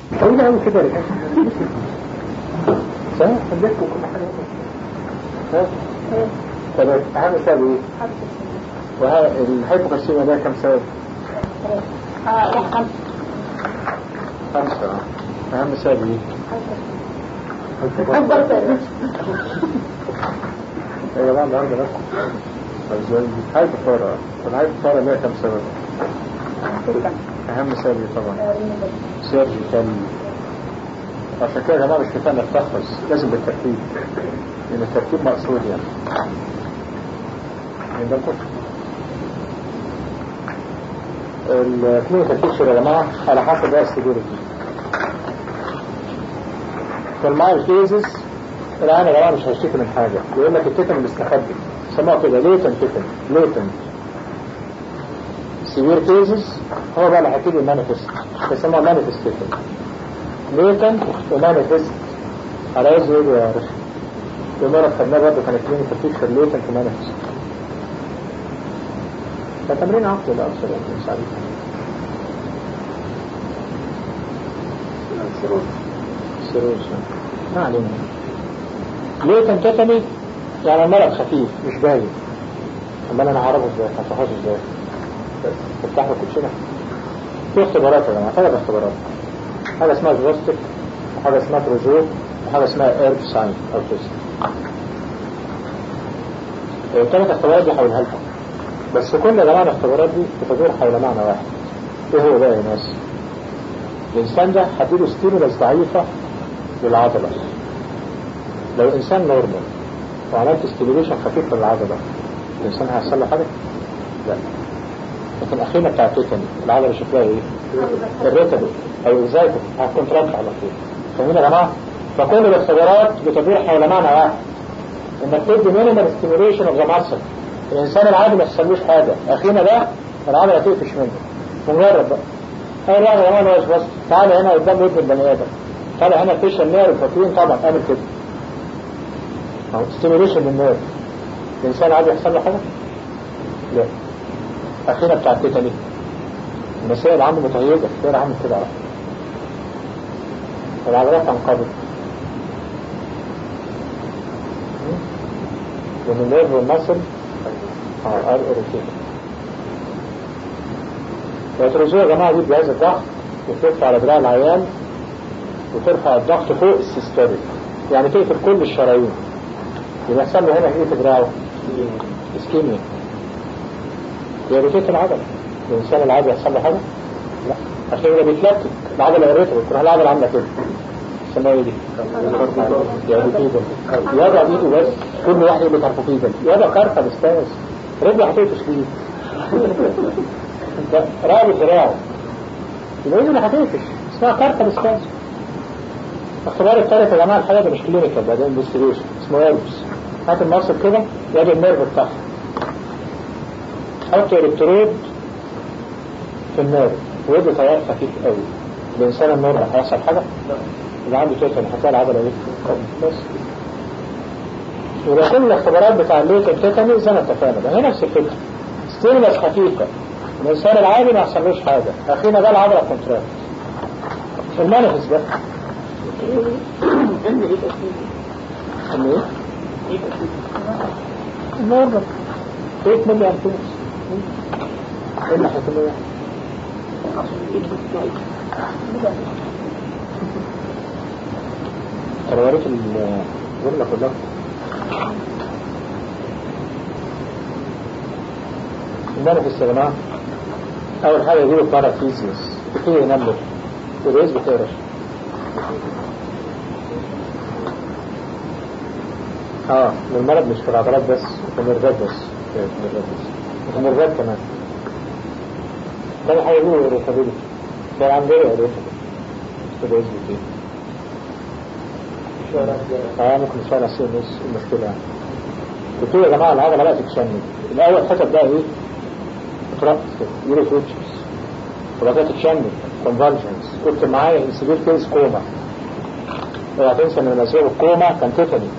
طويلة قوي كده يا صح حدثت كل حاجة ها طب أهم سبب إيه؟ وها الهايبوكالسيميا ده كم سبب؟ اه لا خمسة خمسة أهم سبب إيه؟ أكبر سبب يا جماعة النهاردة بس هايبوثورا الهايبوثورا ليها كم سبب؟ أهم سبب إيه طبعا سيرجيكال عشان كده يا جماعة مش كفاية انك تحفظ لازم بالترتيب لأن الترتيب مقصود يعني يعني ده كله الكلينيكال بيكتشر يا جماعة على حسب بقى السيفيريتي في المايل كيزز الآن يا جماعة مش هيشتكي من حاجة يقول لك التيتن مستخبي سموها كده ليتن تيتن ليتن سيفير كيزز هو بقى اللي هيحكي لي المانيفست بيسموها مانيفست تيتن ليتن ومانيفست على ايه زيادة يا رشد المرة خدناه برضه كان كلينيكال بيكتشر ليتن ومانيفست ده تمرين عقلي لا أكثر يعني مش عارف سيروز ما علينا ليه تنتتني يعني المرض خفيف مش باين امال انا هعرفه ازاي هشرحه ازاي بس تفتح له كوتشينه في اختبارات يا جماعه ثلاث اختبارات حاجه اسمها زوستك وحاجه اسمها تروجو وحاجه اسمها ايرف ساين او تيست الثلاث اختبارات دي هقولها لكم بس كل يا جماعه الاختبارات دي بتدور حول معنى واحد ايه هو بقى يا ناس الانسان ده هديله ستيمولاس ضعيفه للعضله لو انسان نورمال وعملت ستيميوليشن خفيف للعضله الانسان هيحصل له حاجه؟ لا لكن اخينا بتاع تيتاني العضله شكلها ايه؟ الريتابل او الزايتو هتكونتراكت على طول فاهمين يا جماعه؟ فكل الاختبارات بتدور حول معنى واحد انك تدي مينيمال ستيميوليشن اوف ذا ماسل الانسان العادي ما يحصلوش حاجه اخينا ده العضله تقفش منه ونجرب بقى اول واحد يا جماعه بص تعالى هنا قدام ودن البني ادم تعالى هنا فيشل نير فاكرين طبعا اعمل كده اهو ستيميوليشن للنير الانسان عادي يحصل له حاجه؟ لا اخينا بتاع التيتاني المسائل عنده متهيجه غير عامل كده على طول العضلات تنقبض ومن النيرف والمصل اه ار اوريتيشن التروزيه يا جماعه دي بجهاز الضغط وترفع على دراع العيان وترفع الضغط فوق السيستوليك يعني تقفل كل الشرايين يبقى يحصل له هنا ايه في دراعه؟ اسكيميا يروتيت العضله الانسان العادي يحصل له حاجه؟ لا عشان كده بيتلكك العضله قريتها بتروح العضله عامله كده اسمها ايه دي؟ يروتيت يضع ايده بس كل واحد يقول له كارفوفيجن يضع كارفه بستاس رجله هتقفش ليه؟ انت رابط ذراعه يبقى ايده هتقفش اسمها كارفه بستاس اختبار الثالث يا جماعه الحاجه ده مش كلينيكال ده انفستيجيشن اسمه ايربس هات المصل كده يجي النيرف بتاعها حط الكترود في النيرف ويدي تيار خفيف قوي الانسان النورمال هيحصل حاجه؟ لا اللي عنده تيتن هتلاقي العضله ايه؟ بس يبقى كل الاختبارات بتاع الليت التيتاني زي ما اتفقنا ده هي نفس الفكره ستيمولس خفيفه الانسان العادي ما يحصلوش حاجه اخينا ده العضله كونتراكت المانيفس ده عندي ايه تأثير اللي ايه؟ ايه تأثير النورمال 8 ملي امبير ايه اللي هيكون ايه؟ ايه بتاعي ترواريت الجملة كلها المانيفست يا جماعة أول حاجة يجيبوا بارافيزيوس يبتدي ينمل والرئيس بتقرش اه المرض مش في العضلات بس في النرفات بس في النرفات بس في النرفات كمان تاني حاجة يجيبوا الريتابيلتي ده عندنا الريتابيلتي الرئيس بتقرش اه ممكن نسأل على السير نص المشكلة يعني قلت له يا جماعة العضلة بقى تتشنج الأول حسب بقى إيه؟ اترقص كده يورو توتشرز وبعد كده تتشنج كونفالجنس قلت معايا انسبيل كيس كوما اوعى تنسى ان المسير الكوما كان تيتاني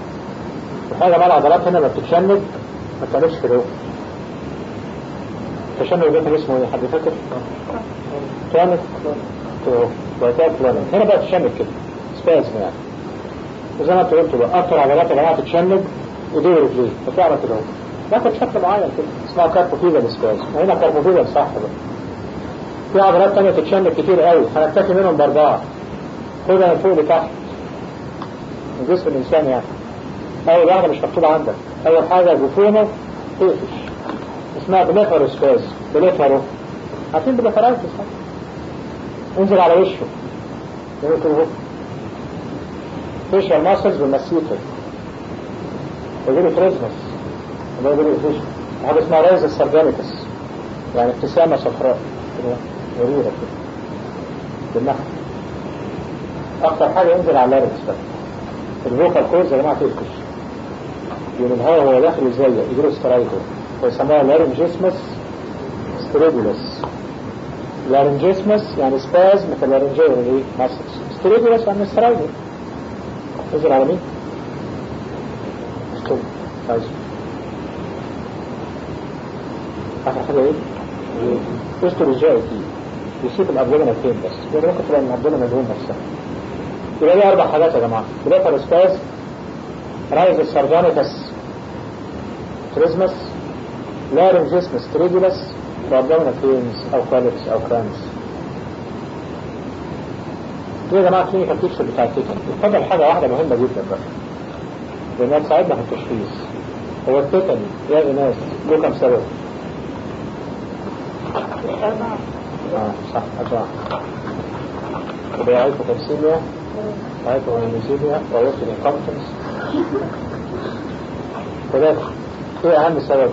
الحاجة بقى العضلات هنا ما بتتشنج ما بتعملش كده التشنج ده كان اسمه ايه حد فاكر؟ كلامك وقتها كلامك هنا بقى تشنج كده سبازم يعني وزي ما انت قلت بقى اكتر عضلات يا جماعه تتشنج ايديه ورجليه فتعرف كده اهو ناخد شكل معين كده اسمها كاربوفيزا سبازم وهنا كاربوفيزا صح بقى في عضلات تانية تتشنج كتير قوي هنكتفي منهم باربعه خدها من فوق لتحت من جسم الانسان يعني اول واحده مش مكتوبه عندك اول حاجه جفونه تقفش اسمها بليفروسباز بليفرو عارفين بليفرايتس انزل على وشه يقول كده فيشال ماسلز والمسيتر يقولوا فريزمس اللي هو يقولوا فيش حاجه اسمها رايز السرجانيكس يعني ابتسامه صفراء كده مريره كده بالنحو اكتر حاجه ينزل على اللارنكس بقى الفوكال كورز يا جماعه تقفش يقول الهواء هو داخل ازاي يجيله سترايكو ويسموها لارنجيسمس ستريبولس لارنجيسمس يعني سباز مثل لارنجيال ايه ماسكس ستريبولس يعني سترايكو نزل على مين؟ ستوب عايز اخر حاجه ايه؟ استر الجاي فيه يشوف الابدومين فين بس يعني ممكن تلاقي الابدومين مجهول نفسها يبقى دي اربع حاجات يا جماعه بليفر سباز رايز السرجانيكس تريزمس لارنجيسمس تريجولس وابدومين فينز او كالكس او كرانس دي يا جماعه كلينيكال بيكتشر بتاع التيتن اتفضل حاجه واحده مهمه جدا بقى لانها تساعدنا في التشخيص هو التيتن يا ايناس له كام سبب؟ أربعة اه صح أربعة وده هايبوكالسيميا هايبوهيموسيميا ووصل انكمبتنس وده ايه اهم سبب؟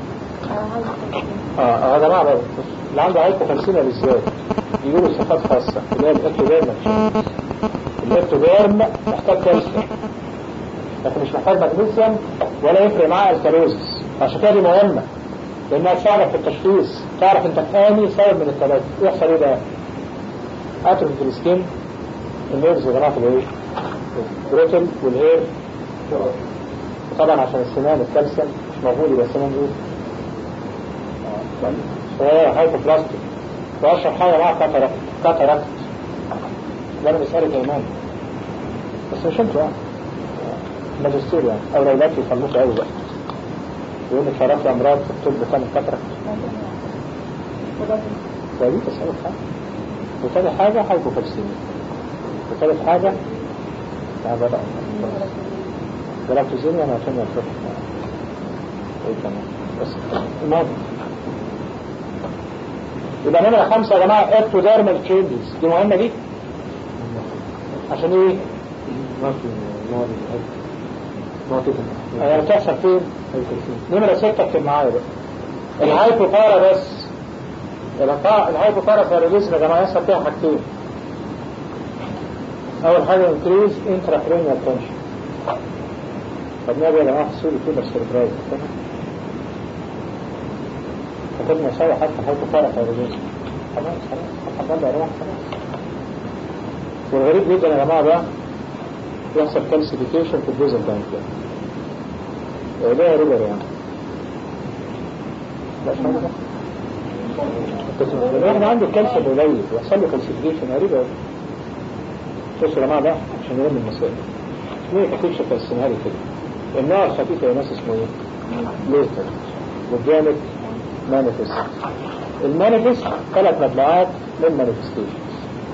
اه اه يا جماعه بقى اللي عنده هايبوكالسيميا بالذات يجيله صفات خاصه اللي هي الاكتوديرم الاكتوديرم محتاج كالسيوم لكن مش محتاج مغنيسيوم ولا يفرق معاه الكالوزس عشان كده دي مهمه لانها تساعدك في التشخيص تعرف انت في انهي سبب من الثلاثه يحصل ايه بقى؟ اتروفي في السكين النيرفز يا جماعه في الايه؟ البروتل والهير طبعا عشان السنان الكالسيوم مش موجود يبقى السنان ايه؟ فهي هايبوبلاستيك واشهر حاجه معاها كاتاراكت كاتاراكت ده انا بسالك يا ايمان بس مش انتوا يعني ماجستير يعني اولويات يخلوكوا قوي بقى يقول لك شرف امراض في الطب كانت كاتاراكت ودي تسالك حاجه وتاني حاجه هايبوكالسيميا وثالث حاجه هذا بقى جلاكتوزيميا انا عشان الفرق ايه كمان بس المهم يبقى نمرة خمسة يا جماعة اكتوديرمال تشينجز دي مهمة دي عشان ايه؟ هي بتحصل فين؟ نمرة ستة اكتب معايا بقى الهايبوبارا بس الهايبو- الهايبوبارا ثيرابيزم يا جماعة يحصل فيها حاجتين أول حاجة انكريز انتراكرينيال تنشن خدناها دي يا جماعة في السوري كده السيربرايز فكنا سوا حتى هايبوبارا ثيرابيزم خلاص خلاص حضر لي أروح خلاص والغريب جدا يا جماعة بقى يحصل كالسيفيكيشن في الجزء البنكيا ده ريبر يعني لا مش عارف الواحد عنده كالسيوم قليل ويحصل له كالسيفيكيشن غريبة أوي. بصوا يا جماعة بقى عشان نلم المسائل ليه كتبش تقسمها لي كده النوع الخفيف يا ناس اسمه ايه؟ ليتر والجامد مانيفست المانيفست ثلاث مطلعات من مانيفستيشنز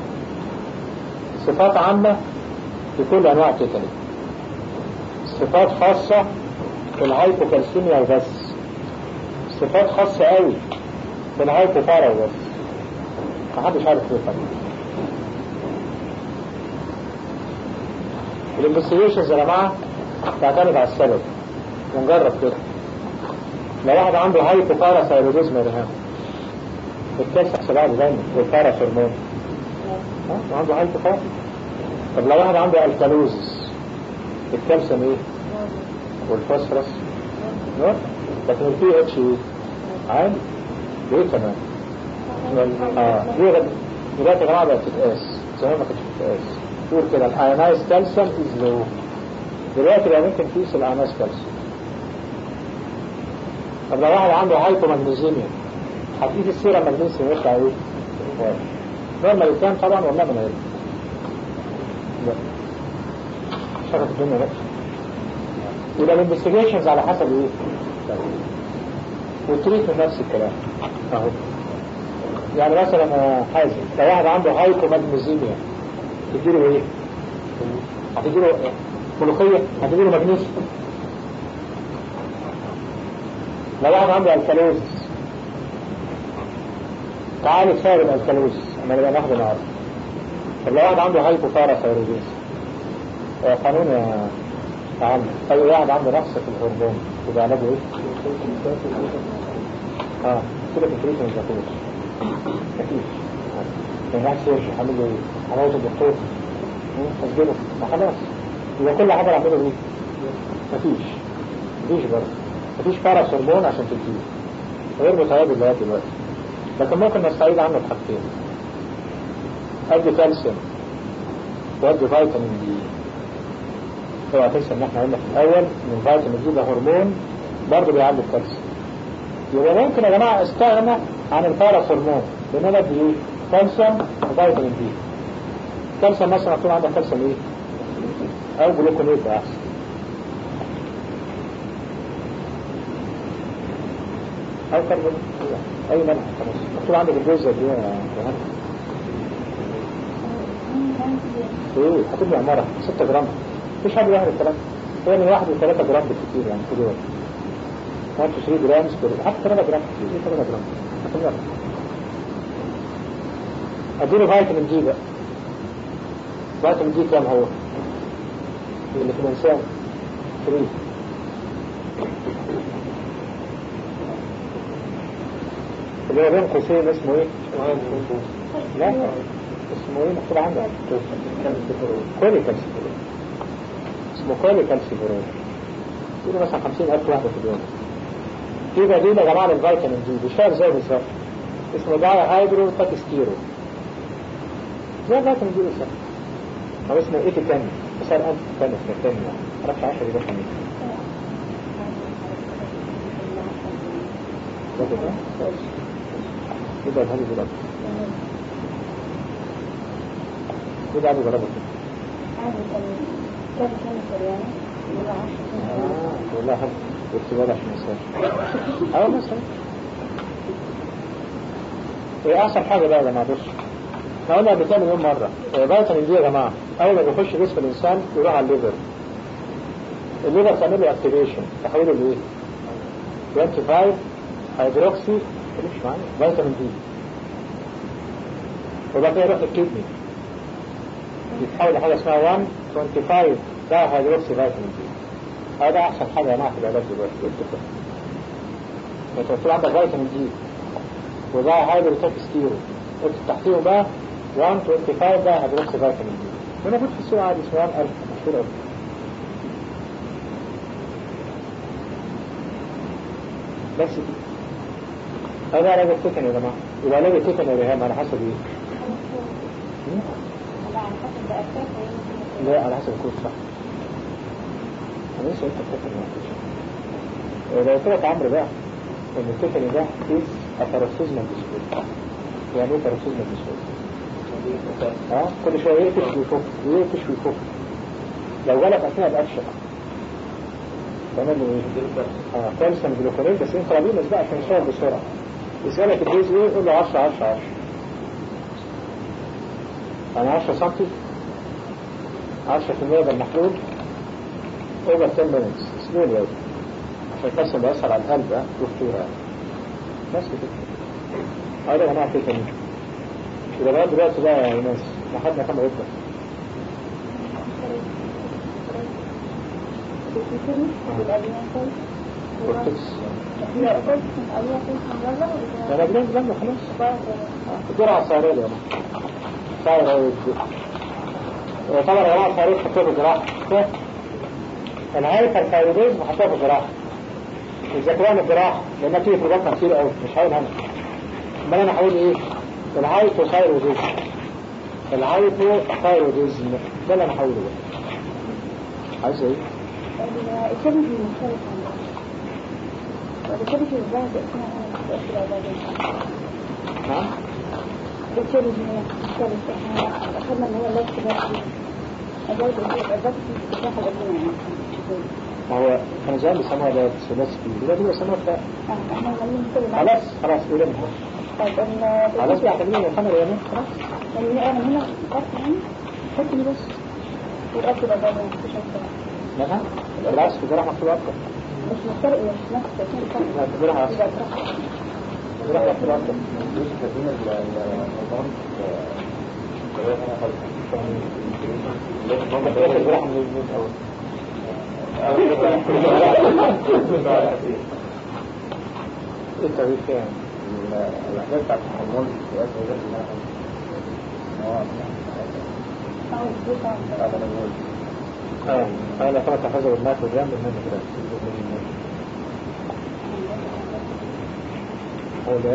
صفات عامة في كل انواع تيتاني صفات خاصة في الهايبوكالسيميا وبس صفات خاصة قوي في الهايبوبارا وبس محدش عارف ايه طبعا الانفستيجيشنز يا جماعه تعتمد على السبب ونجرب كده لو واحد عنده هايبوبارا ثايرويدزم يا ريهام الكاس احسبها له دايما والبارا هرمون ها عنده هايبوبارا طب لو واحد عنده الكالوزس الكالسيوم ايه؟ والفوسفورس نور لكن البي اتش ايه؟ عالي ليه كمان؟ اه ليه غد- دلوقتي يا جماعه بقت تتقاس زمان ما كانتش بتتقاس تقول كده الايونايز كالسيوم از لو دلوقتي بقى ممكن تقيس الايونايز كالسيوم طب لو واحد عنده هايبومagnesemia هتيجي السيرة المغنيسيوم يطلع ايه؟ واحد نورمال كام طبعا والله ما نعرف لا شغل الدنيا بقى يبقى الانفستيجيشنز على حسب ايه؟ والتريتمنت نفس الكلام اهو يعني مثلا آه، حازم لو واحد عنده هايبومagnesemia تديله ايه؟ هتديله إيه؟ ملوخية هتديله مغنيسيوم لو واحد عنده الكالوزس تعالج سبب الالكالوزس اما نبقى ناخده النهارده طب لو واحد عنده هايبوثايروثايرويدز آه، قانون يا تعالى اي واحد عنده نقص في الهرمون يبقى علاجه ايه؟ اه كده في التريتمنت مفيش مفيش ما ينفعش سيرش هعمل له ايه؟ هموت الدكتور مم، اسجله ما خلاص يبقى كل حاجه اعمله ايه؟ مفيش مفيش برضه مفيش باراس هرمون عشان تديه غير متواجد لغايه دلوقتي لكن ممكن نستعيد عنه بحاجتين ادي كالسيوم وادي فيتامين دي اوعى تنسى ان احنا قلنا في الاول ان الفيتامين دي ده هرمون برضه بيعلي الكالسيوم يبقى ممكن يا جماعه استغنى عن الباراس هرمون لان انا ادي ايه؟ كالسيوم وفيتامين دي كالسيوم مثلا يكون عندك كالسيوم ايه؟ او جلوكونيت احسن او كربون اي ملح خلاص مكتوب عندك الجزء دي يا جماعه ايه هتبني عمارة 6 جرام مفيش حد واحد الكلام هو من واحد لثلاثة جرام بالكتير يعني في اليوم 1 to 3 جرام per حتى 3 جرام ايه 3 جرام هتبني اديله فيتامين دي بقى فيتامين دي كام هو اللي في الانسان 3 اللي هو بين قوسين اسمه ايه؟ لا اسمه ايه مكتوب عندك كولي كالسيفورون اسمه كولي كالسيفورون يقولوا مثلا 50000 واحدة في اليوم في بديل يا جماعة للفيتامين دي بيشتغل زي بالظبط اسمه داي هيدرو تاكستيرو زي الفيتامين دي بالظبط هو اسمه ايه تاني بس انا انت تاني في التاني يعني معرفش 10 يبقى خميس يبقى هذه دلوقتي يبقى هذه ضربة آه والله حد ارتباط عشان يسافر اه مثلا ايه احسن حاجة بقى يا جماعة بص احنا قلنا قبل كده مليون مرة فيتامين دي يا جماعة اول ما بيخش جسم الانسان يروح على الليفر الليفر تعمل له اكتيفيشن تحوله لايه؟ 25 هيدروكسي مش معايا فيتامين دي وبعد كده يروح الكدني يتحول لحاجة اسمها 1 25 ده هيدروكسي فيتامين دي هذا احسن حاجة يا جماعة في العلاج دلوقتي قلت كده انت قلت له عندك فيتامين دي وده هيدروكسي ستيرو قلت تحتيه بقى 1 25 ده هيدروكسي فيتامين دي وانا كنت في السوق عادي اسمه 1000 مشهور قوي بس كده هذا علاج التكن يا جماعة يبقى علاج التكن يا ريهام على حسب ايه؟ لا على حسب الكود صح انا لسه قلت التكن ما قلتش لو قلت لك عمرو بقى ان التكن ده is a paroxysmal disorder يعني ايه paroxysmal disorder؟ اه كل شويه يقفش ويفك يقفش ويفك لو جالك اثناء الاكشن تعمل له ايه؟ اه كالسيوم جلوكوريل بس انت رابينس بقى عشان يشتغل بسرعه يسألك الدوز ايه يقول له 10 10 10 يعني 10 سم 10% ده المحلول over 10 minutes سلول يعني عشان الكالسيوم بيأثر على القلب ها دكتور بس كده هذا يا جماعه كده تاني يبقى بقى دلوقتي بقى يا ناس لحد كام يبقى كورتكس ده انا بلان بلان خلاص الجرعة السعرية يا جماعة ثايرويد طبعا يا جماعة الثايرويد حطوها في الجراحة الهايبر ثايرويديزم حطوها في الجراحة الذكران الجراحة لأنها تيجي في البطن كتير قوي مش هقول أنا أمال أنا هقول إيه؟ الهايبو ثايرويديزم الهايبو ثايرويديزم ده اللي أنا هقوله بقى عايز إيه؟ وبالتالي في الزهد اسمها تأثير عبادين نعم بالتالي هي الثالث احنا أخذنا ان هو اللبس بس أجاوز الزهد في استشاح الأدوية يعني ما هو كانوا زمان بيسموها ده ثلاثي دلوقتي بيسموها فاء احنا عمالين كل ما خلاص خلاص قول انت طيب ال- خلاص بيعتمدين من الخمر يا خلاص يعني انا هنا فكرت يعني فكرت لي بس والأكل ده برضه مش أكتر نعم بالعكس في جراحة مكتوب أكتر مش مختلف مش نفس التأثير لا، في جراحة يبقى أكتر أتركها. جراحة مكتوب أكتر ممكن تاخد جراحة من اليمين أول ايه التغيير فيها؟ الأحداث بتاعت الهرمون في وقت غير الله أو الزيت أو هذا أنا بقول اه انا فقط حاجة بالمات والجنب من كده هو ده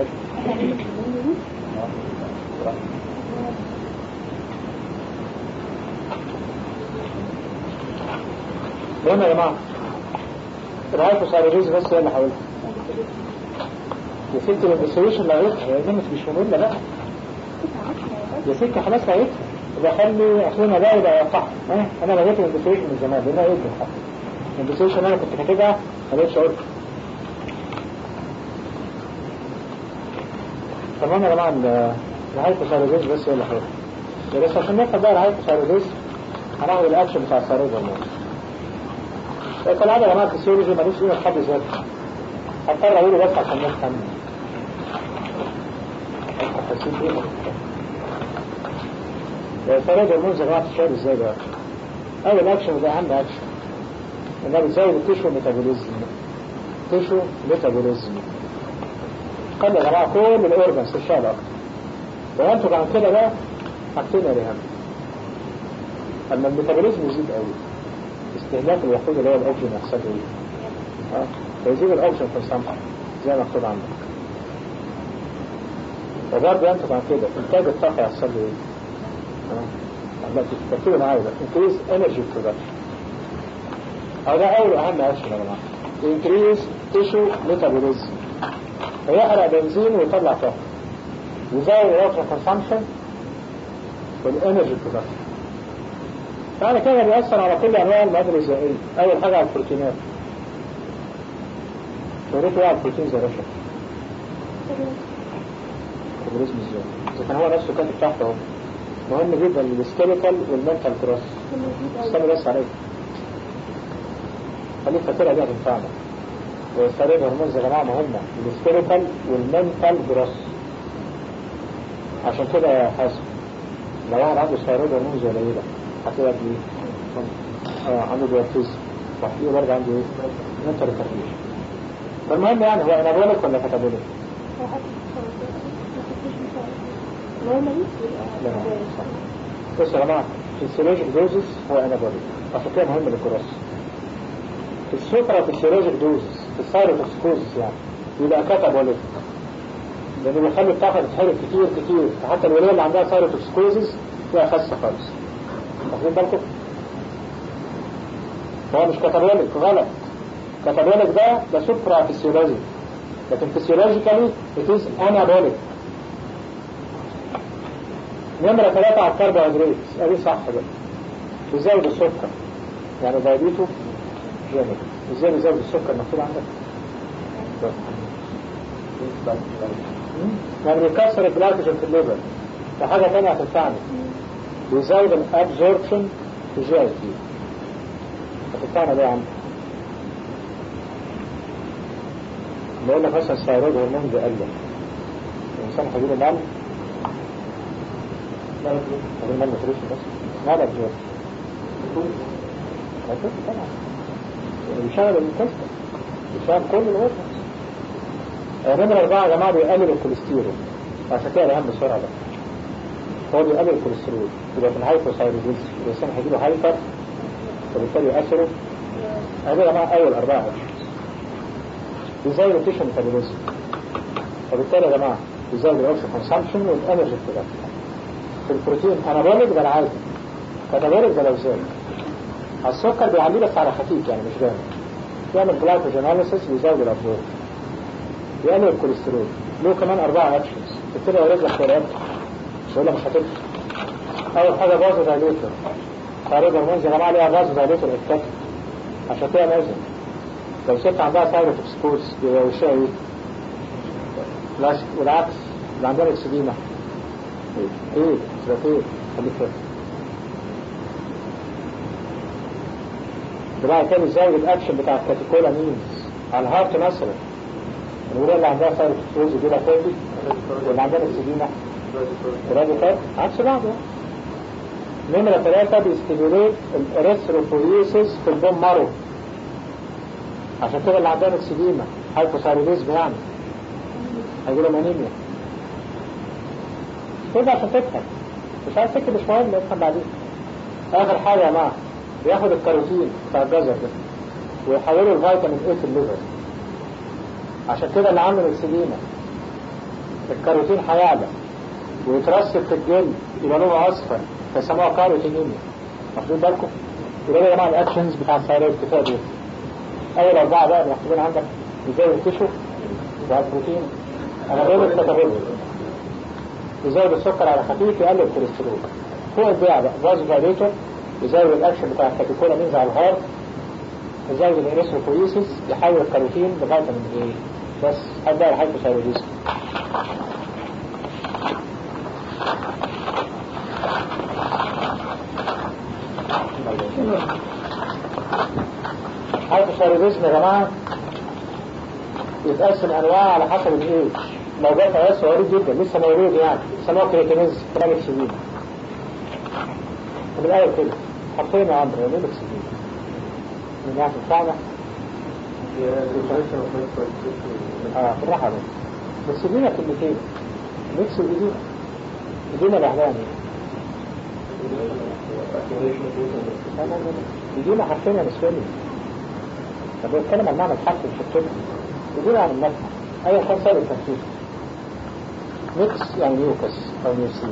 المهم يا جماعة الهايبوثايروديز بس هي اللي حاولت يا ست الانفستيشن لقيتها يا جماعة مش مهمة بقى يا ست خلاص لقيتها يبقى خلي اخونا بقى يبقى يقع اه انا لقيت الانفستيشن من زمان لانها ايه بالحق الانفستيشن انا كنت كاتبها ما لقيتش قلت تمام يا جماعة ال- الهايبوثايروديز بس هي اللي حاولت بس عشان نفهم بقى الهايبوثايروديز هناخد الاكشن بتاع الثيرويد هرمون كالعادة يا جماعة الفسيولوجي ملوش قيمة في حد ذاته هضطر اقوله بس عشان نفهم حسيت ايه يا فراد هرمون زي جماعة الشعر ازاي بقى اول اكشن وده اهم اكشن انها بتزود التشو ميتابوليزم تشو ميتابوليزم خلي يا جماعة كل الاورجنز تشتغل اكتر لو انتوا كان كده بقى حاجتين يا ريهام اما الميتابوليزم يزيد قوي استهلاك الوقود اللي هو الاوكسجين يحصل له ايه اه فيزيد الاوكسجين كونسامشن زي ما مكتوب عندك وبرضه انت بعد كده انتاج الطاقه يحصل له ايه اه لا تكتبوا معايا ده increase energy production اه ده اول اهم اكشن يا جماعه increase tissue metabolism هيحرق بنزين ويطلع طاقه يزود الاوكسجين كونسامشن والانرجي برودكشن يعني كده بيأثر على كل أنواع المواد الغذائية أول حاجة على البروتينات شهرته على البروتين زي رشا كوبريزم ازاي إذا كان هو نفسه كاتب تحت اهو مهم جدا السكيليتال والمنتال كروس استنى بس عليك خليك فاكرها دي هتنفعنا والثيرويد هرمون يا جماعة مهمة السكيليتال والمنتال كروس عشان كده يا حاسب لو واحد عنده ثيرويد هرمون زي قليلة هتلاقي قد ايه؟ اه عنده ديابيتيز وهتلاقيه برضه عنده ايه؟ منتال ريتارديشن فالمهم يعني هو انابوليك ولا كاتابوليك؟ لا بص يا جماعة الفسيولوجيك دوزز هو انابوليك عشان كده مهم للكراس في السوبرا فسيولوجيك دوزز في السايروتوكسيكوزس يعني يبقى كاتابوليك لأنه بيخلي الطاقة تتحرق كتير كتير فحتى الولية اللي عندها سايروتوكسيكوزس فيها خاسة خالص واخدين بالكم؟ هو مش كاتابوليك غلط كاتابوليك ده ده سوبرا فسيولوجيك لكن فسيولوجيكالي it is anabolic نمرة ثلاثة على الكربوهيدرات ادي صح بقى بيزود السكر يعني دايبيتو جامد ازاي بيزود السكر مكتوب عندك يعني بيكسر الجلايكوجين في الليفر ده حاجة تانية هتنفعني بيزود الابزوربشن في جي اي تي هتنفعنا ليه يا عم بقول لك مثلا الثيرويد هرمون بيقلل الانسان هيجيله مال لا لا هيجيله مال نتريشن بس مال ابزوربشن هيكون طبعا بيشغل الانتستين بيشغل كل الوزن نمرة أربعة يا جماعة بيقلل الكوليسترول عشان كده الأهم بسرعة ده هو بيقلل الكوليسترول يبقى في الهايبوثايروديز الإنسان هيجيله هايبر وبالتالي يأثره هذا يا جماعة أول أربعة أكشنز بيزود التيشن ميتابوليزم وبالتالي يا جماعة بيزود الأوكسجين كونسامشن والإنرجي برودكشن في البروتين أنابوليك ده العادي كاتابوليك ده لو زاد السكر بيعليه بس على خفيف يعني مش جامد يعمل جلايكوجيناليسيس ويزود الأبزوربشن يقلل الكوليسترول له كمان أربعة أكشنز تبتدي يوريك لك خيارات ولا مش هتدخل أول حاجة بازو دايليتر تعرض هرمونز يا جماعة ليها بازو دايليتر افكت عشان كده لازم لو ست عندها سايد سبورتس بيبقى وشها ايه؟ لاش والعكس اللي عندها اكسديما ايه؟ تبقى ايه؟ خليك فاكر دلوقتي تاني ازاي الاكشن بتاع الكاتيكولا مينز على الهارت مثلا الولاد اللي عندها سايد سبورتس دي لا فاكر واللي عندها اكسديما برافو فاكر عكس بعض يعني. نمرة ثلاثة بيستيموليت الاريثروبويسيس في البون مارو عشان كده اللي عندها اكسديما هايبوثايروديزم يعني هيجي لهم انيميا كده عشان تفهم مش عايز تكتب مش مهم افهم بعدين اخر حاجة يا جماعة بياخد الكاروتين بتاع الجزر ده ويحوله لفيتامين ايه في الليفر عشان كده اللي عنده اكسديما الكاروتين هيعلى ويترسب في الجلد يبقى لونه اصفر فيسموها كاروتينيميا واخدين بالكم يبقى يا جماعه الاكشنز بتاع الثايرويد كفايه دي اول اربعه بقى مكتوبين عندك يزود التشو وعلى البروتين انا غير الميتابوليزم يزود السكر على خفيف يقلل الكوليسترول هو البيع بقى فازو دايليتور يزود الاكشن بتاع الكاتيكولا مينز على الهارت يزود الاريثروبويسيس يحول الكاروتين لفيتامين ايه بس هبدا الهايبوثايروديزم الهايبوثايروديزم يا جماعه يتقسم انواع على حسب الايج موضوع فياس صغير جدا لسه مولود يعني سموه كريتينيز كلامك سليم من الاول كده حطينا يا عمرو ليه سليم من ناحيه بتاعنا اه بالراحه بس بس لينا كلمتين ميكس الجديد بدينا لوحدها بدينا حرفيا بالنسبه لي طب بتكلم عن معنى الحرف مش الكلمه بدون عن النفع اي كان سبب التنفيذ ميكس يعني ميوكس او ميوسين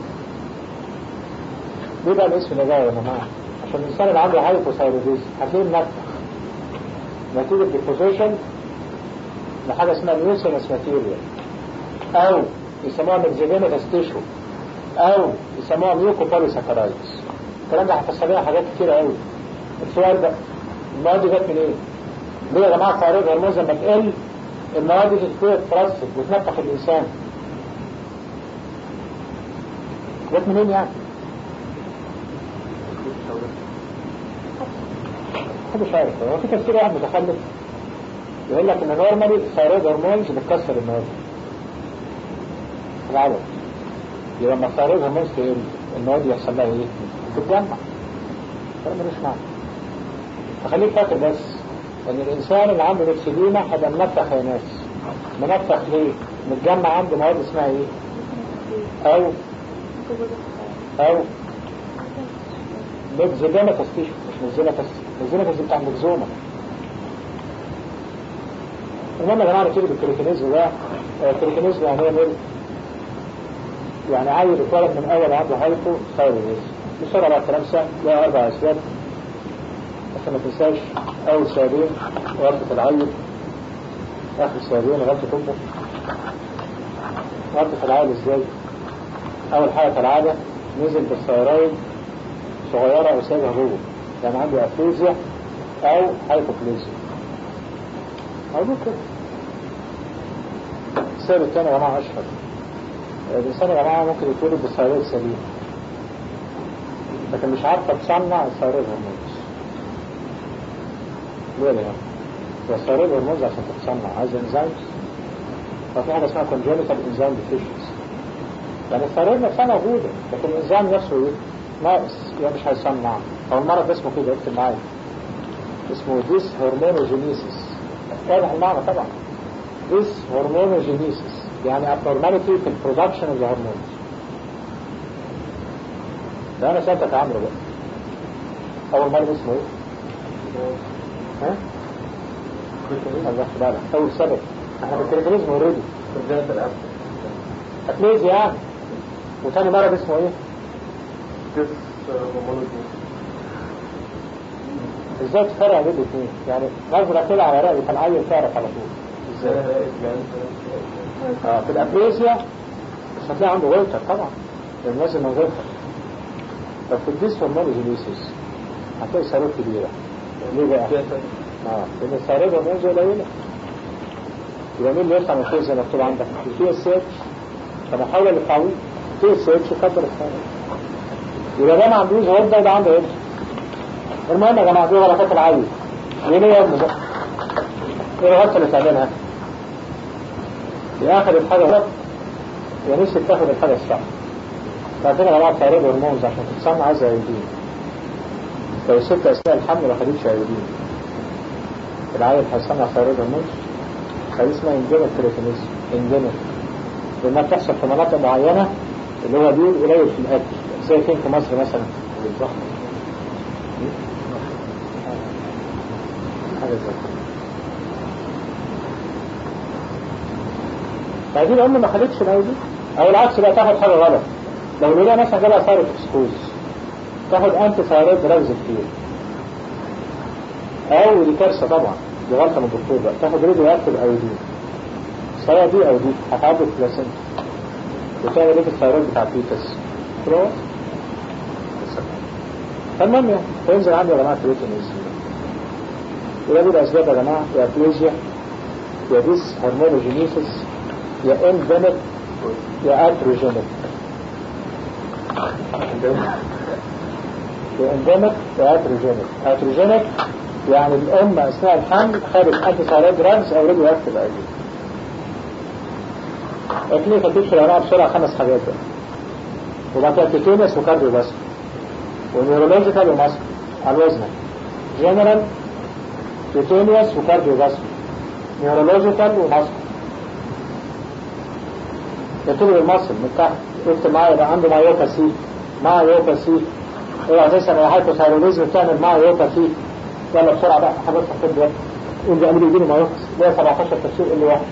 ليه بقى الاسم ده بقى يا جماعه عشان الانسان اللي عنده هايبوثايروديزم هتلاقيه منفع نتيجه ديبوزيشن لحاجه اسمها ميوسينس ماتيريال او يسموها ميكزيدينيتاس تيشو او يسموها ميوكو بوليساكرايدز الكلام ده هتفسر لنا حاجات كتير قوي السؤال ده المواد دي جت منين؟ إيه؟ ليه يا جماعة الثيرويد هرمونز لما تقل المواد دي تبتدي تترسب وتنفخ الإنسان جت منين يعني؟ محدش عارف هو في تفسير واحد متخلف يقول لك ان نورمالي الثيرويد هرمونز بتكسر المواد العدد يبقى لما الثيرويد هرمونز تقل المواد يحصل لها ايه؟ تتجمع الكلام ملوش معنى فخليك فاكر بس ان الانسان اللي عنده نفسيلينا هيبقى منفخ يا ناس منفخ ليه متجمع عنده مواد اسمها ايه او او ميكزيديما تستيشو مش ميكزيما ميكزيما دي بتاع ميكزوما المهم يا جماعه نبتدي بالكريتينيزم ده الكريتينيزم يعني ايه ميل يعني عيل اتولد من اول عنده هايبو ثايرويدز بسرعه بقى الكلام سهل لها اربع اسباب عشان ما تنساش اول سببين غلطة العيل اخر سببين غلطة امه غلطة العيل ازاي اول حاجة كالعادة نزل بالثيرويد صغيرة او سابها جوه يعني عنده افليزيا او هايبوبليزيا اقول كده السبب الثاني يا جماعة اشهر الانسان يا جماعة ممكن يتولد بالثيرويد سليم لكن مش عارفة تصنع الثيرويد هرمونز ليه ده والثيرويد هرمونز عشان تتصنع عايز انزيمز ففي حاجه اسمها congenital enzyme deficiency يعني الثيرويد نفسها موجوده لكن الانزيم نفسه ايه؟ ناقص يعني مش هيصنع او المرض اسمه كده اكتب معايا اسمه ديس هرمونوجينيسيس واضح المعنى طبعا ديس هرمونوجينيسيس يعني abnormality في البرودكشن اوف ذا هرمونز ده انا سالتك يا عمرو بقى اول مرض اسمه ايه؟ ها؟ الله بالك اول سبب احنا بالكريتينيزم اوريدي اتليزيا يعني وتاني مرض اسمه ايه؟ ازاي تفرق بين الاثنين؟ يعني نظرة كده على رأي كان عيل تعرف على طول اه في الابريزيا مش هتلاقي عنده ويلتر طبعا لان لازم من غيرها طب في الديسفورمالوجينيسيس هتلاقي ثروات كبيرة ليه بقى؟ اه لان الثروات هرمونز قليلة يبقى مين اللي يطلع من فوق زي ما مكتوب عندك؟ التي اس اتش فمحاولة للتعويض تي اس اتش كبر الثروات يبقى ده ما عندوش غده وده عنده غده المهم يا جماعه دي غلطات العالية ليه ليه يا ابني ده؟ ايه الغلطة اللي تعملها؟ يا اخد الحاجة غلط يا نفسك تاخد الحاجة الصح بعدين يا جماعه الثيرويد هرمونز عشان تتصنع عايزة ايودين لو الست اثناء الحمل ما خدتش ايودين العيل هيصنع ثيرويد هرمونز هذه اسمها انجينيك كريتينيزم انجينيك لانها بتحصل في مناطق معينة اللي هو دي قليل في الاكل زي فين في مصر مثلا بالضبط حاجة زي كده فدي الام ما خدتش الايودين او العكس بقى تاخد حاجة غلط لو الولاية مثلا جالها ثيرويد اكسكوز تاخد انتي ثيرويد دراجز كتير او دي كارثة طبعا دي غلطة من الدكتور بقى تاخد ريديو اكتف ايودين سواء دي او دي هتعدي البلاسنتا وتعمل ايه في الثيرويد بتاع الفيتس خلاص فالمهم يعني تنزل عندي يا جماعة كريتينيز يبقى دي الاسباب يا جماعة يا بليزيا يا ديس هرمونوجينيسيس يا اندمت يا اتروجينيك يا اندمت يا اتروجينيك اتروجينيك يعني الام اثناء الحمل خدت انتي ثايرويد دراجز او ريديو اكتف ايدي اكلي خدتش العناء بسرعة خمس حاجات بقى وبعد كده تيتونس وكارديو بس ونيورولوجيكال وماسك على الوزن جنرال تيتونيوس وكارديو بس نيورولوجيكال وماسك يطلب المصل من تحت قلت معايا يبقى عنده مايوباسي مايوباسي اوعى تسال يا هايبوثايروديزم بتعمل مايوباسي يلا بسرعه بقى حضرتك خد بالك قول لي قالوا لي يجيله مايوباسي ده 17 تفسير اللي واحد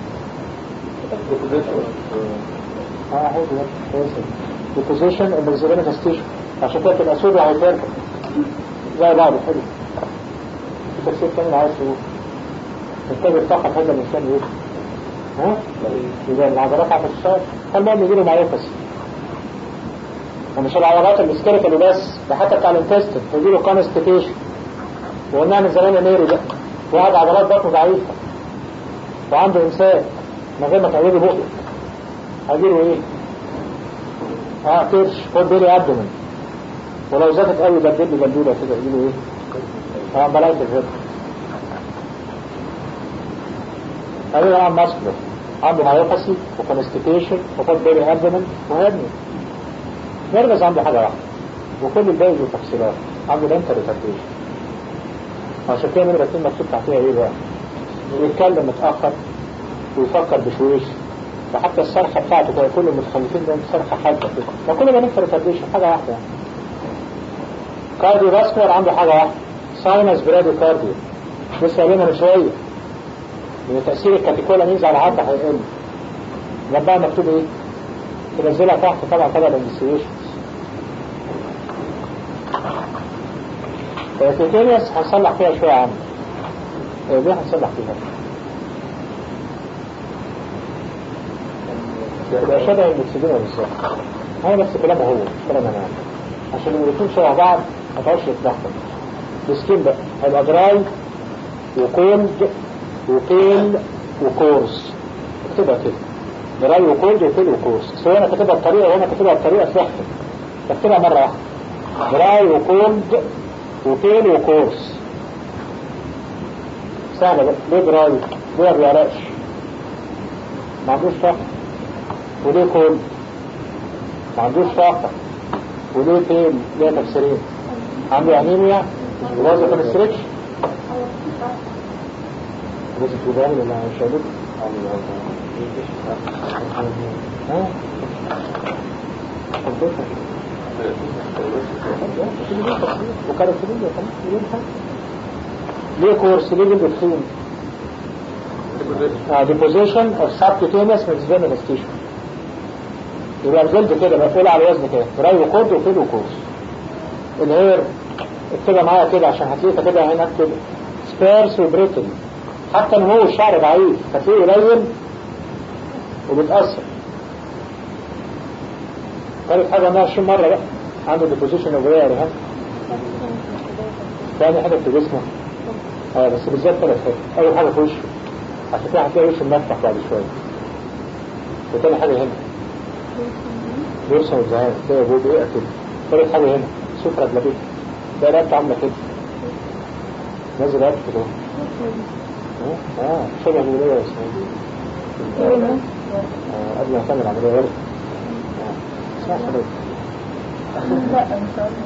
اه اهو ده كويس ديبوزيشن اوف الزيرينيك ستيشن عشان كده تبقى سود وهيبرك زي بعض حلو التفسير كامل عايز تقول محتاج الطاقه في هذا الانسان ايه ها يبقى العضلات على الشعر فالمهم يجيله مايوباسي ومش العضلات الاسكيليتال بس ده حتى بتاع الانتستين يجيله كونستيبيشن وقلنا من زمان نيرو ده واحد عضلات بطنه ضعيفه وعنده امساك من غير ما تعوده بقه هيجيله ايه؟ اه كرش خد بيلي ابدومن ولو زادت قوي بدل له بلوله كده يجيله ايه؟ اه بلاية الهرب هذا طبعا ماسكلر عنده مايوباسي وكونستيبيشن وخد بيلي ابدومن وهرني نرجس عنده حاجة واحدة وكل الباقي له تفصيلات عنده دنتر ريتارديشن عشان كده نمرة اتنين مكتوب تحتيها ايه بقى؟ بيتكلم متأخر ويفكر بشويش وحتى الصرخة بتاعته كده كل المتخلفين ده صرخة حادة كده فكل ده نفسه ريتارديشن حاجة واحدة يعني كارديو فاسكولار عنده حاجة واحدة ساينس براديو كارديو لسه قايلينها من شوية من تأثير الكاتيكولامينز على العضلة هيقل جنبها مكتوب ايه؟ تنزلها تحت طبعا طبعا الانستيوشنز الكيتيريوس هنصلح فيها شوية عنه دي هنصلح فيها يبقى شبه المكسدين بالظبط هو نفس كلامه هو مش كلام انا عشان الاثنين شبه بعض ما تعرفش تتلخبط السكين بقى هيبقى دراي وكولد وبيل وكورس اكتبها كده دراي وكولد وبيل وكورس سواء انا كاتبها بطريقه وانا كاتبها بطريقه تحفه بكتبها مره واحده دراي وكولد وبيل وكورس سهله بقى ليه دراي ليه ما بيعرقش ما عندوش طاقه وليه كولد ما عندوش طاقه وليه بيل ليه تفسيرين عنده انيميا ووظف الستريتش لازم تقول لي ولا مش هقول ها وكانت تقول ليه كورس ليه جلد تخين deposition of subcutaneous manifestation يبقى الجلد كده مقفول على الوزن كده راي وكورد وفيل وكورس الهير اكتبها معايا كده عشان هتلاقيها كده هنا اكتب سبيرس وبريتل حتى نمو الشعر ضعيف فتلاقيه قليل وبتأثر ثالث حاجة 120 مرة بقى عنده ديبوزيشن اوف ايه ريهان تاني حاجة في جسمه اه بس بالذات ثلاث حاجات أول حاجة في وشه عشان كده هتلاقي وشه مفتح بعد شوية وتاني حاجة هنا بيرسم الزهايم تلاقي ابوه بيقع كده ثالث حاجة هنا سفرة بلابيك ده رقبته عاملة كده نازل رقبته كده اه اه شبه الولية يا اسماعيل آه، قبل ما تعمل العملية ورد اسمع حضرتك لا مش عارفة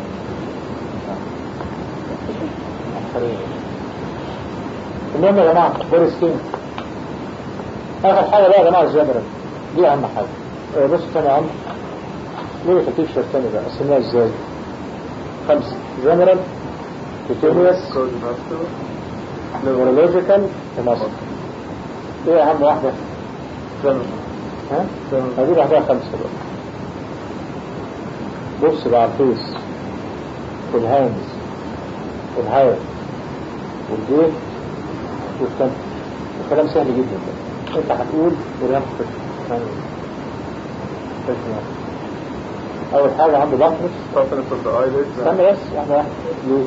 المهم يا جماعة بور سكين آخر حاجة بقى يا جماعة الجنرال دي أهم حاجة آه، بصوا تاني يا عم ليه فتيش تاني بقى قسمناها ازاي خمسة جنرال كوتينيوس نيورولوجيكال ومصر ايه أهم واحدة ها؟ هذه لوحدها خمسة بقى بص بقى على الفيس والهاندز والهاير والجيت والتنف الكلام سهل جدا بقى. انت هتقول وريان خش اول حاجة عنده بطنس Softness of the eyelids استنى بس واحدة واحدة ليه؟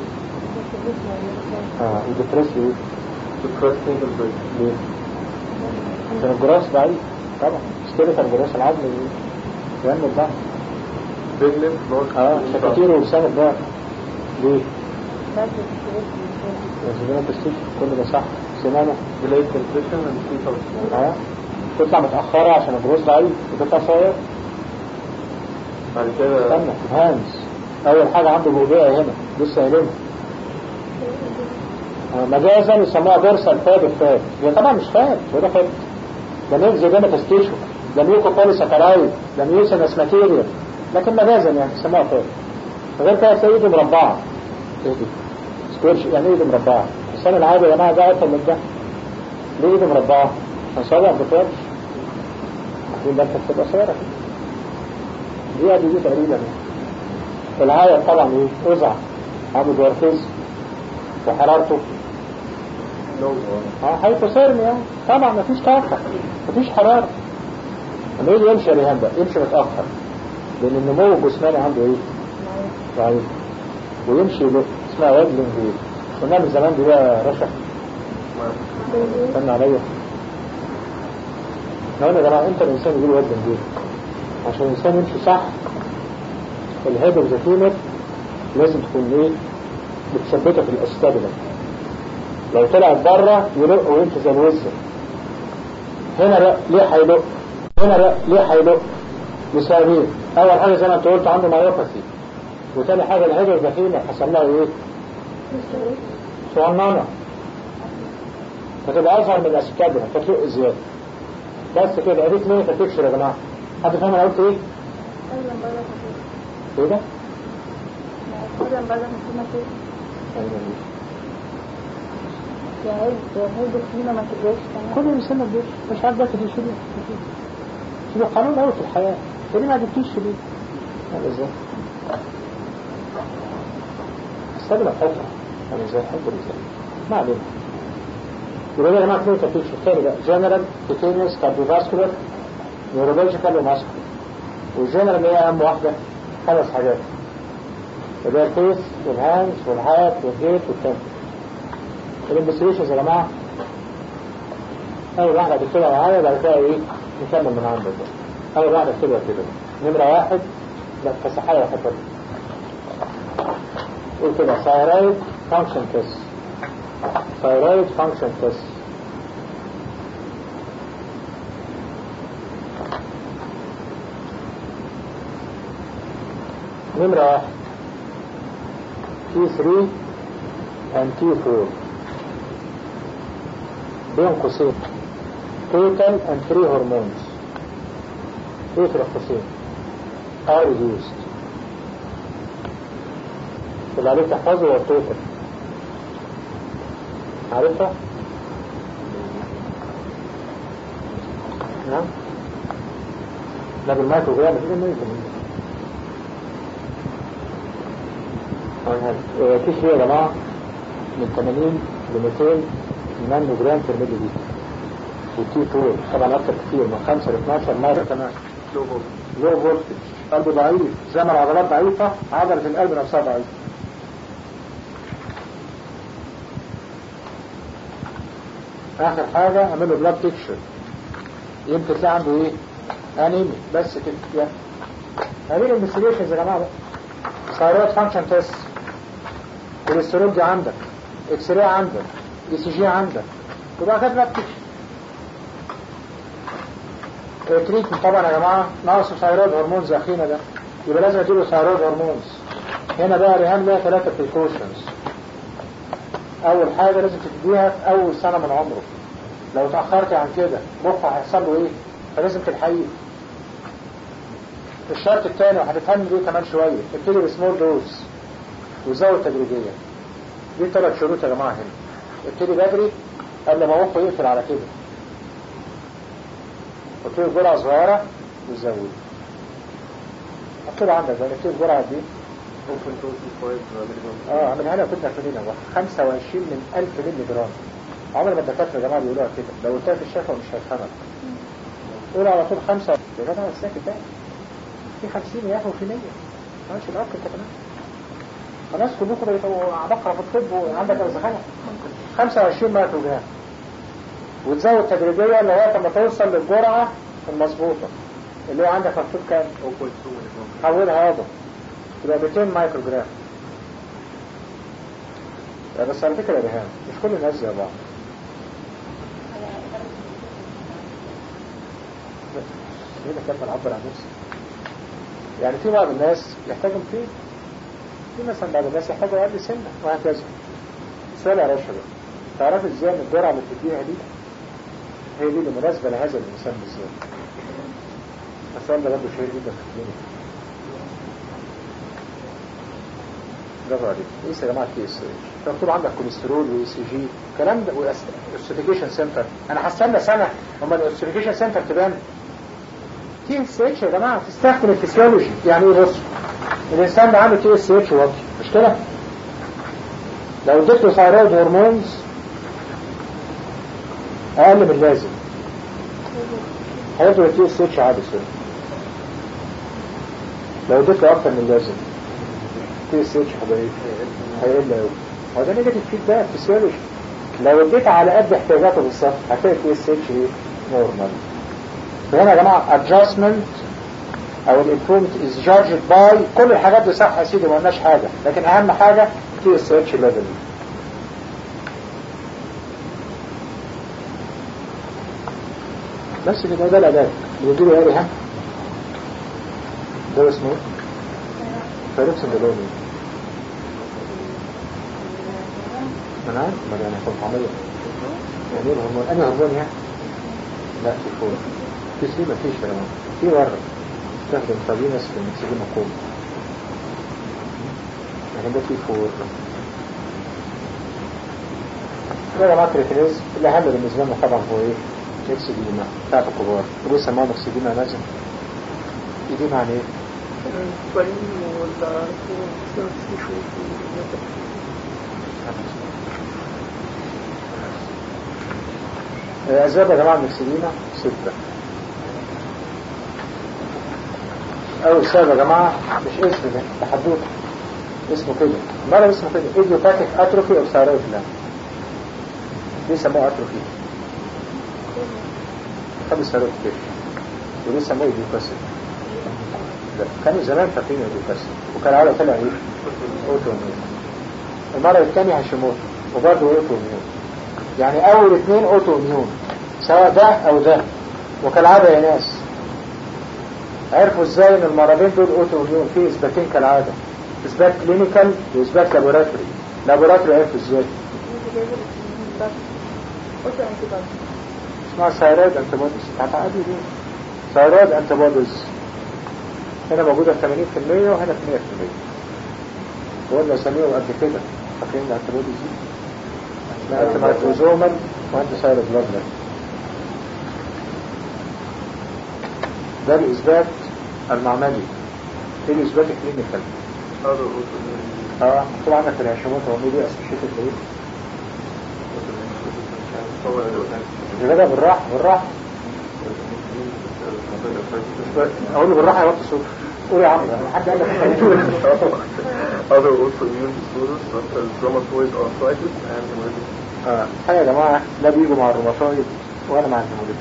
اه وديبريس ليه؟ depressed nasal bridge. ليه؟ عشان الجراس ضعيف طبعا اشترك الجراس العظمي ليه؟ يعمل الضغط Big lymph nodes. اه شفاتير ولسان الضغط ليه؟ زمان تستيك كل ده صح سنانه Delayed nutrition and fetal اه تطلع متأخرة عشان الجروس ضعيف وتطلع صغير بعد كده استنى هانز أول حاجة عنده بوبية هنا لسه قايلينها آه، مجازا يسموها دورسال فاد الفاد هي طبعا مش فاد هو ده فاد ده نيل زي ده متستيشو ده ميوكو بوليساكرايد ده ميوسينس ماتيريال لكن مجازا يعني يسموها فاد غير كده تلاقي ايده مربعة ايه دي؟ سكويرش يعني ايه ايده مربعة الإنسان العادي يا جماعة ده أكتر من ده ليه ايده مربعة؟ عشان صابع بتوعش عشان ده بتبقى صغيرة كده دي دي دي تقريبا العاية طبعا ايه وزع عنده دورتيز وحرارته اه هيفوسيرمي يعني طبعا مفيش طاقة مفيش حرارة لما يجي يمشي يا ريهان بقى يمشي متأخر لأن النمو الجسماني عنده ايه؟ ضعيف ويمشي له اسمها وادلنج ايه؟ قلنا من زمان دي بقى رشح استنى عليا لو انا يا جماعه امتى الانسان يجي له وادلنج ايه؟ عشان الانسان يمشي صح الهيد اوف ذا فيمر لازم تكون ايه؟ متثبته في الاستابيلر لو طلعت بره يلق ويمشي زي الوزن هنا بقى ليه هيلق هنا بقى ليه هيلق لسببين اول حاجه زي ما انت قلت عنده مايوباثي وتاني حاجه الهيد اوف ذا فيمر حصل لها ايه؟ صغننه فتبقى اصغر من الاستابيلر فتلق زياده بس كده اديك ليه تكشر يا جماعه حد فاهم انا قلت ايه؟ ايه ده؟ كل انسان ما بيش مش عارف ده كده شنو شنو قانون قوي في الحياه ليه ما جبتيش ليه؟ هذا ازاي؟ استنى فتره انا ازاي احب ازاي ما علينا يبقى ده يا جماعه اثنين تفتيش الثاني بقى جنرال كوتينيوس كارديوفاسكولار نيورولوجيكال وماسكولار والجنرال هي اهم واحده خمس حاجات يبقى الفيس والهاندز والهات والجيت والتنف الانفستيجيشنز يا جماعه اول واحده هتكتبها معايا بعد كده ايه نكمل من عندك بقى اول واحده اكتبها كده نمره واحد لا فسحها يا حضرتك قول كده ثايرويد فانكشن تيست ثايرويد فانكشن تيست نمرة واحد T3 and T4 بين قوسين total and free hormones اقفل القوسين are reduced اللي عليك تحفظه هو التوتال عارفها؟ نعم لا بالمايكروجرام مفيش منه يمكن في شيء يا جماعة من 80 ل 200 نانو جرام في الملي لتر والتي 2 طبعا اكتر كتير من 5 ل 12 مره كمان لو فولتج قلب ضعيف زي ما العضلات ضعيفه عضله القلب نفسها ضعيفه اخر حاجه اعمل له بلاد بيكشر يمكن تلاقي عنده ايه انيمي بس كده يعني هذه الانفستيجيشنز يا جماعه بقى ثايرويد فانكشن تيست كوليسترول دي عندك اكس راي عندك اي سي جي عندك وبقى كده بلاد بيكشر تريتمنت طبعا يا جماعه ناقص ثايرويد هرمونز اخينا ده يبقى لازم اديله ثايرويد هرمونز هنا بقى ريهام ليها ثلاثه بريكوشنز اول حاجه لازم تديها في اول سنه من عمره لو اتاخرت عن كده مخه هيحصل له ايه فلازم تلحقيه الشرط الثاني وهتفهم ليه كمان شويه ابتدي بسمول دوز وزود تدريجيا دي ثلاث شروط يا جماعه هنا ابتدي بدري قبل ما مخه يقفل على كده ابتدي بجرعه صغيره وزود اكتب عندك بقى ابتدي بجرعه دي ممكن توصل كويس اه اعملها لها كنت في واحد 25 من 1000 مللي جرام عمر ما الدكاتره يا جماعه بيقولوها كده لو قلتها في الشفا مش هيفهمك قول على طول خمسة يا جدع ساكت بقى في 50 يا اخي وفي 100 ماشي الاخ انت كمان الناس كلكم بقوا عبقرة في الطب وعندك الزخانة 25 مايكرو جرام وتزود تدريجيا لغايه ما توصل للجرعه المظبوطه اللي هو عندك مكتوب كام؟ 0.2 حولها هذا يبقى 200 مايكرو جرام لا بس على فكرة يا ريهام مش كل الناس زي بعض ليه كان بنعبر عن نفسي يعني في بعض الناس يحتاجوا فيه في مثلا بعض الناس يحتاجوا اقل سنة وهكذا سؤال يا رشا بقى تعرف ازاي ان الجرعة اللي بتديها دي هي دي اللي مناسبة لهذا الانسان بالذات السؤال ده برضه شهير جدا في الكلينيك برافو عليك ايه يا جماعه تي اس اتش مكتوب عندك كوليسترول واي سي جي الكلام ده والاستيفيكيشن سنتر انا هستنى سنه اما الاستيفيكيشن سنتر تبان تي اس اتش يا جماعه تستخدم الفسيولوجي يعني ايه بص الانسان ده عنده تي اس اتش واطي مش كده لو اديت له ثايرويد هرمونز اقل من اللازم هيفضل التي اس اتش عادي سنة لو اديت له اكتر من اللازم تي اس اتش هيبقى هيقل قوي هو ده نيجاتيف فيدباك فيسيولوجي لو اديت على قد احتياجاته بالظبط هتلاقي تي اس اتش ايه نورمال فهنا يا جماعه ادجستمنت او الامبروفمنت از جادجد باي كل الحاجات دي صح يا سيدي ما قلناش حاجه لكن اهم حاجه تي اس اتش ليفل بس كده ده العلاج بيجي له ايه ها ده اسمه ايه؟ فيروكسين دلوني انا عارف ما ده انا كنت عامله يعني ايه الهرمون انا هرمون يعني لا في فور في سي ما فيش يا جماعه في ورق استخدم فابينس في المكسجين مقوم لكن ده في فور ده يا جماعه كريتينيز الاهم بالنسبه لنا طبعا هو ايه؟ اكسديما بتاعت الكبار وليه سموها اكسديما لازم ايديما عن ايه؟ أسباب يا جماعة المكسدينة ستة أول سبب يا جماعة مش اسم ده ده حدوته اسمه كده مرة اسمه كده ايديوباتيك اتروفي اوف ثايرويد جلاند ليه سموه اتروفي؟ خد الثايرويد كده وليه سموه ايديوباسيك لا كانوا زمان فاكرين ايديوباسيك وكان عارف طلع ايه؟ اوتوميون المرة الثانية هاشيموتو وبرضه اوتوميون يعني اول اثنين اوتو اميون سواء ده او ده وكالعادة يا ناس عرفوا ازاي ان المرضين دول اوتو اميون في اثباتين كالعادة اثبات كلينيكال واثبات لابوراتوري لابوراتوري عرفوا ازاي اسمها ثايرويد انتبوديز هتعقدي ليه ثايرويد انتبوديز هنا موجودة 80% وهنا 100% وقلنا سميهم قد كده فاكرين الانتبوديز دي لا انت مايكروزومال وانت ساير بلاد ده الاثبات المعملي ايه الاثبات الكلينيكال اه طبعا عندك الهاشيموت هو ميديا اسوشيتد ايه يبقى بالراحة بالراحة اقول له بالراحة يوطي صوته قول يا عم حد قال لك Other autoimmune disorders such as rheumatoid arthritis and hereditary اه حاجة يا جماعة لا بيجوا مع الروماتويد ولا مع الهيموليتيك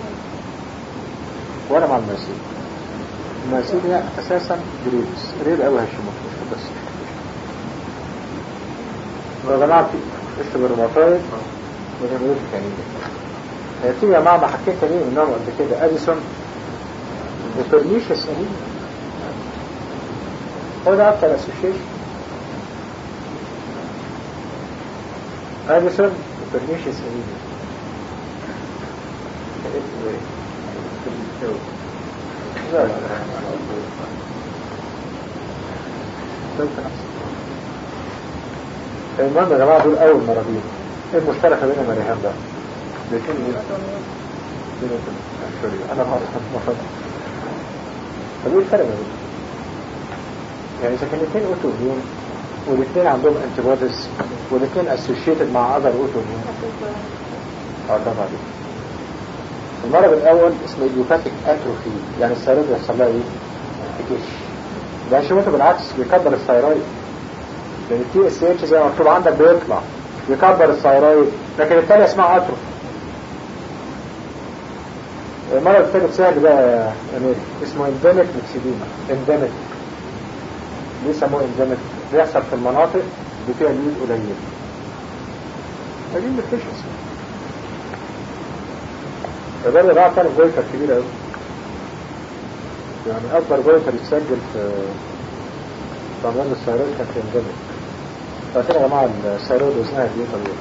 ولا مع الماسيل الماسيل هي اساسا جريدز جريد قوي هشموت مش بس يا جماعة في اشتبه الروماتويد والهيموليتيك يعني هي في يا جماعة حاجتين تانيين منهم قبل كده اديسون وبرنيشس انيميا هو ده اكتر اسوشيشن اديسون وبرنيشس انيميا لا لا لا سوف نفسك المهم يا جماعة دول أول مرضين ايه المشتركة بينهم يا ريهام بقى؟ الاثنين ايه؟ بينهم سوري أنا ما أعرف طب ايه الفرق ما بينهم؟ يعني إذا كان الاثنين أوتو ميون والاثنين عندهم انتي بوديز والاثنين اسوشيتد مع اذر اوتو ميون اه طبعا المرض الأول اسمه اليوباتيك اتروفي يعني الثيرويد بيحصل لها ايه؟ انتكاش ده شبهته بالعكس بيكبر الثيرويد لان التي اس اتش زي ما مكتوب عندك بيطلع يكبر الثيرويد لكن الثاني اسمها اتروفي المرض الثالث سهل بقى يا امير اسمه انديميك مكسيديما انديميك ليه سموه انديميك بيحصل في المناطق اللي فيها اليود قليل قليل مفيش اسمه فده بقى كان فويتر كبير قوي يعني اكبر فويتر يتسجل في في عمال السيارات كان في انديميك فكده يا جماعه السيارات وزنها قد ايه طبيعي؟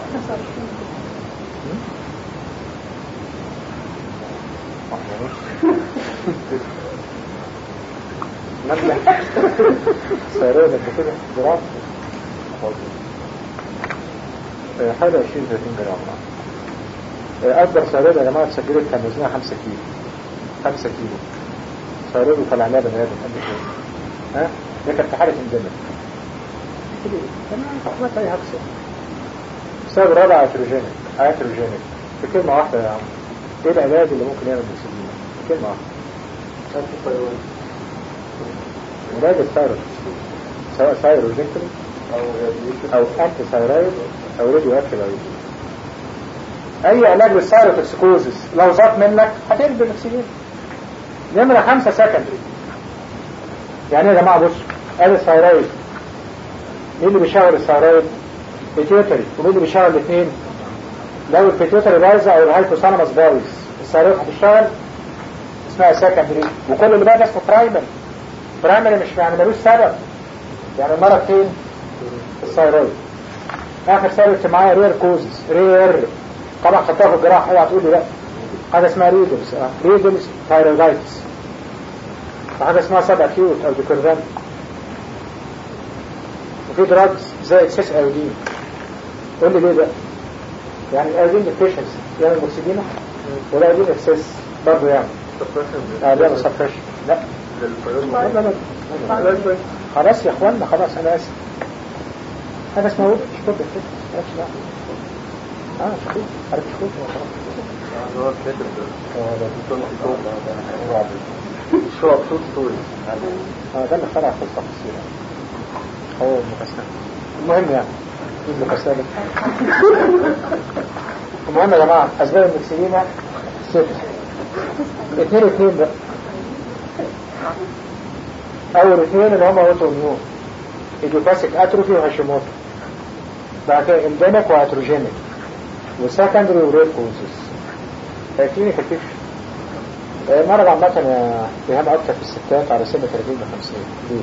نبلة سيارات قد كده جرام حاجة 20 30 جرام أكبر سيارات يا جماعة اتسجلت كان وزنها 5 كيلو 5 كيلو سيارات وطلع لها بني آدم قد كده ها ده كانت في حالة اندمج تمام ما أي هكسر السبب الرابع اتروجينيك اتروجينيك في كلمة واحدة يا عم ايه العلاج اللي ممكن يعمل مسلمين في كلمة واحدة علاج الثايرويد سواء ثايروجيكتري او انتي ثايرويد او راديو اكتيف اي علاج للثايروتوكسيكوزيس لو زاد منك هتقلب الاكسجين نمرة خمسة سكندري يعني يا جماعة بصوا ادي الثايرويد مين اللي بيشغل الثايرويد بيتيوتري ومين اللي بيشغل الاثنين لو البيتيوتري بايظه او الهايبوثالاموس بايظ الثايرويد هتشتغل اسمها سكندري وكل اللي بقى ده اسمه برايمري برايمري مش يعني ملوش سبب يعني المرض فين في الثايرويد اخر سبب معايا رير كوزز رير طبعا خدتها في الجراحه اوعى تقول لي لا حاجه اسمها ريدلز اه ريدلز ثايرويدايتس وحاجه اسمها سب اكيوت او ديكورفان وفي دراجز زي اكسس ايودين قول لي ليه بقى يعني الايودين ديفيشنسي يعمل موكسيدينا والايودين اكسس برضه يعني اه ده سبريشن لا لا لا لا خلاص يا اخوانا خلاص انا اسف هذا اسمه وضع شكوت ماشي لا اه شكوت عارف شكوت هو كاتب شو شو ستوري اه ده اللي اخترع في التفاصيل هو المكسر المهم يعني ايه المكسر المهم يا جماعة اسباب المكسرينة ست اتنين اتنين بقى اول اتنين اللي هما اوتو ميون ايديوباسيك اتروفي وهاشيموتو بعد كده انديميك واتروجينيك وسكندري وريد كوزز كلينيكال بيكشر المرض عامة يا بيهم أكتر في الستات على سن 30 ل 50 ليه؟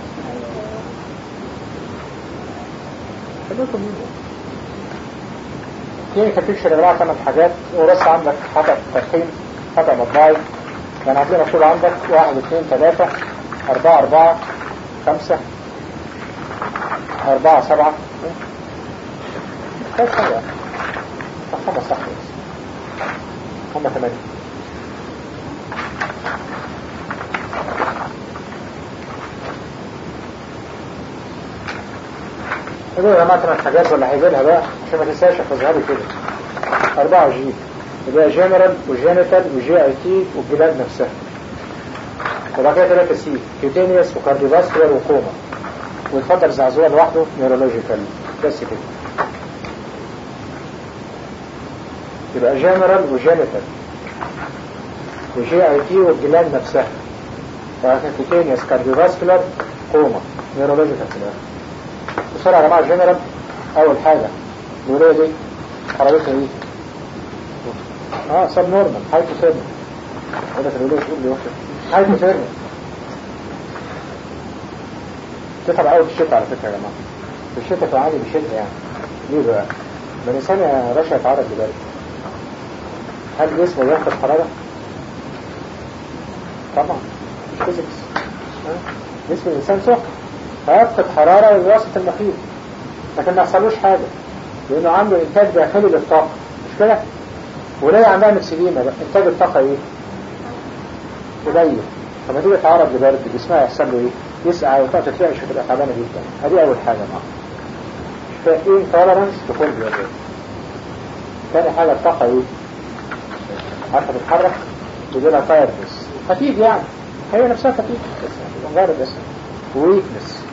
خليكم مين كلينيكال بيكشر يا جماعة ثمان حاجات ورص عندك خطأ ترقيم خطأ مطبعي يعني هتلاقي مكتوب عندك واحد اثنين ثلاثة أربعة أربعة خمسة أربعة سبعة كيف حاجة خمسة صح بس هم ثمانية قولوا يا جماعة ثمان حاجات ولا هيجي لها بقى عشان ما تنساش احفظها لي كده أربعة جي يبقى جنرال وجينيتال وجي اي تي والجلاد نفسها وبعد كده ثلاثة سي كيوتينيوس وكارديوفاسكولار وكوما ويتفضل زعزوع لوحده نيورولوجيكال بس كده يبقى جنرال وجينيتال وجي اي تي والجلاد نفسها وبعد كده كيوتينيوس كارديوفاسكولار كوما نيورولوجيكال في الاخر بسرعة يا جماعة جنرال أول حاجة الولاية دي حرارتها ايه؟ اه سب نورمال هايبو ثيرمال هذا في الولاية تقول لي واحد هايبو ثيرمال تتعب قوي في الشتاء على فكرة يا جماعة في الشتاء في عالي بشدة يعني ليه بقى؟ ما الإنسان يا باشا يتعرض لبرد هل جسمه ياخد حرارة؟ طبعا مش فيزيكس جسم الإنسان سخن هيفقد حرارة لوسط المخيط لكن ما يحصلوش حاجة لأنه عنده إنتاج داخلي للطاقة مش كده؟ ولاية عندها مكسدينة بقى إنتاج الطاقة إيه؟ قليل فما تيجي تتعرض لبرد جسمها يحصل له إيه؟ يسقع وتقعد تترعش وتبقى تعبانة جدا هذه أول حاجة معاها مش كده إيه انتولرنس تكون بيوجد تاني حاجة الطاقة إيه؟ عارفة تتحرك تجي لها تايرنس خفيف يعني هي نفسها خفيف بس مجرد بس ويكنس